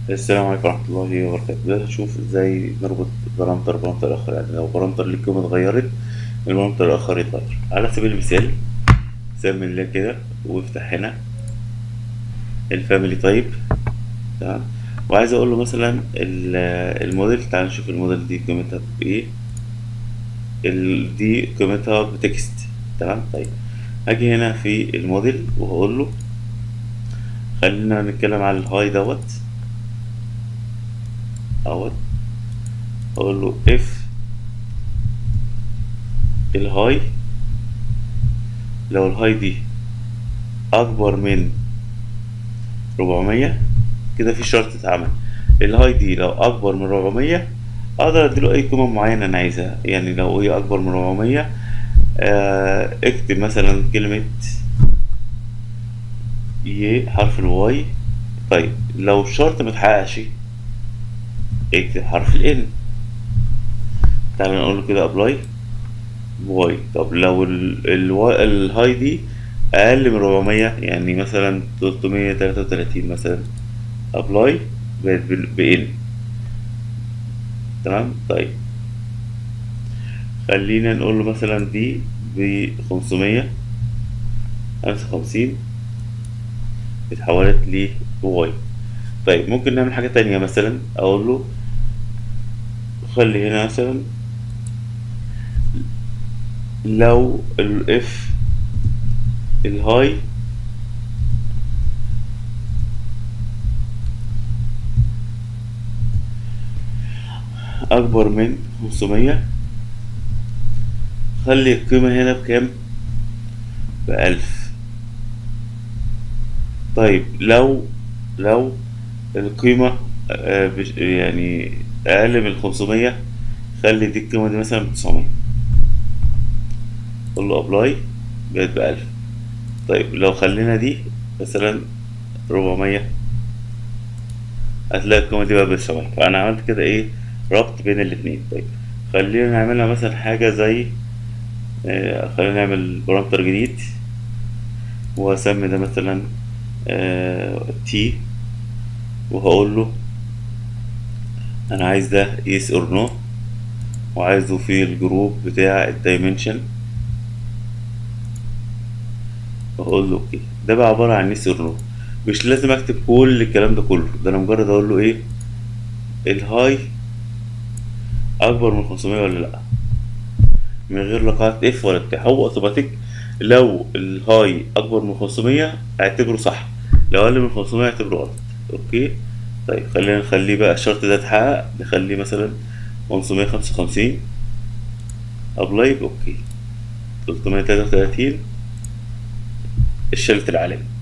السلام عليكم ورحمة الله وبركاته دلوقتي هنشوف ازاي نربط بارامتر بارامتر آخر يعني لو بارامتر ليه قيمة اتغيرت البارامتر الآخر يتغير على سبيل المثال سمي الله كده وافتح هنا الفاميلي تايب تمام وعايز اقول له مثلا ال- الموديل تعال نشوف الموديل دي قيمتها بايه ال- دي قيمتها بتكست تمام طيب هاجي هنا في الموديل وهقول له خلينا نتكلم على الهاي دوت اهوت اقول له اف الهاي لو الهاي دي اكبر من 400 كده في شرط اتعمل الهاي دي لو اكبر من 400 اقدر اديله اي قيمه معينه انا عايزها يعني لو هي اكبر من 400 آه اكتب مثلا كلمه ي حرف الواي طيب لو الشرط متحققش اكتب حرف الان تعالى نقول له كده ابلاي واي طب لو ال ال الهاي دي اقل من 400 يعني مثلا 333 مثلا ابلاي بقت بان تمام طيب خلينا نقول له مثلا دي ب 500 55 اتحولت ل واي طيب ممكن نعمل حاجة تانية مثلا اقول له خلي هنا مثلا لو الاف الهاي اكبر من 500 خلي القيمة هنا بكام بألف طيب لو لو القيمة آه، بش- يعني أقل من 500 خلي دي القيمة دي مثلا بتسعمية قول له أبلاي بقت بألف طيب لو خلينا دي مثلا 400 هتلاقي القيمة دي بقى بتسعمية فأنا عملت كده إيه ربط بين الاتنين طيب خلينا نعملها مثلا حاجة زي آه، خلينا نعمل بارامتر جديد وأسمي ده مثلا تي وهقول له انا عايز ده يس اور نو وعايزه في الجروب بتاع الدايمنشن وهقول له اوكي ده بقى عبارة عن يس اور نو مش لازم اكتب كل الكلام ده كله ده انا مجرد اقول له ايه الهاي اكبر من 500 ولا لا من غير لا قاعدة اف ولا بتاع هو اوتوماتيك لو الهاي اكبر من 500 اعتبره صح لو اقل من 500 اعتبره غلط اوكي طيب خلينا نخليه بقى الشرط ده اتحقق نخليه مثلا 555 ابلاي اوكي 333 اشلت العلامة